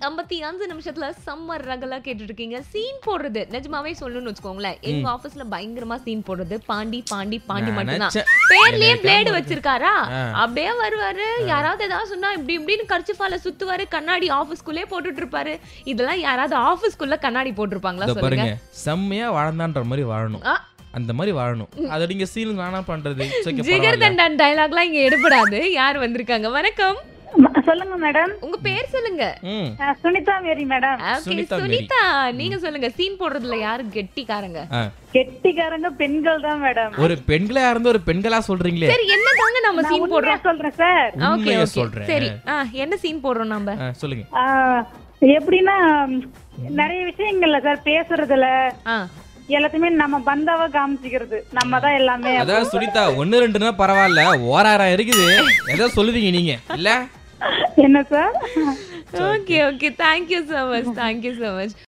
ஐம்பத்தி அஞ்சு நிமிஷத்துல சம்மர் ரகலா கேட்டுட்டு இருக்கீங்க சீன் போடுறது நிஜமாவே சொல்லணும்னு வச்சுக்கோங்களேன் எங்க ஆபீஸ்ல பயங்கரமா சீன் போடுறது பாண்டி பாண்டி பாண்டி நான் மட்டும்தான் நினைச்சேன். பேர்லயே எனக்கு பிளேடு ஞாபகம் வச்சிருக்காரா ஆ. அப்படியே வருவாரு யாராவது ஏதாவது சொன்னா இப்படி இப்படின்னு கர்ச்சிஃபால சுத்துவாரு கண்ணாடி ஆபீஸ்க்குள்ளே போட்டுட்டு இருப்பாரு இதெல்லாம் யாராவது ஆபீஸ்க்குள்ள கண்ணாடி போட்டிருப்பாங்களா இதோ சொல்லுங்க பாருங்க செம்மையா வாழ்ந்தான்ற மாதிரி வாழணும் ஆ. அந்த மாதிரி வாழணும் அதை நீங்க சீன் வேணா பண்றது It's okay, ஜிகர் பரவாயில்ல. தண்டான் டயலாக்லாம் இங்க எடுபடாது யார் வந்திருக்காங்க வணக்கம் ம- சொல்லுங்க மேடம் உங்க பேர் சொல்லுங்க ம் அஹ் Sunitha Mary madam Okay, Sunitha Mary. Sunitha நீங்க சொல்லுங்க சீன் போடுறதுல யாரு கெட்டிக்காரங்க ஆ. கெட்டிக்காரங்க பெண்கள் தான் மேடம் ஒரு பெண்களா இருந்து ஒரு பெண்களா சொல்றீங்களே சரி என்ன தாங்க நம்ம நான் சீன் உண்மையா போடுறோம் சொல்றேன் சார் ஓகே உண்மையை ஓகே சொல்றேன். சரி ஆ என்ன சீன் போடுறோம் நம்ம ஆ, சொல்லுங்க ஆஹ் எப்படின்னா ம், நிறைய விஷயங்கள்ல சார் பேசுறதுல ஆ எல்லாத்தையுமே நம்ம பந்தாவா காமிச்சிக்கிறது நம்ம தான் எல்லாமே அதாவது சுனிதா ஒண்ணு ரெண்டுன்னா பரவாயில்ல ஓராயிரம் இருக்குது ஏதோ சொல்லுவீங்க நீங்க இல்ல என்ன sir okay okay thank you so much thank you so much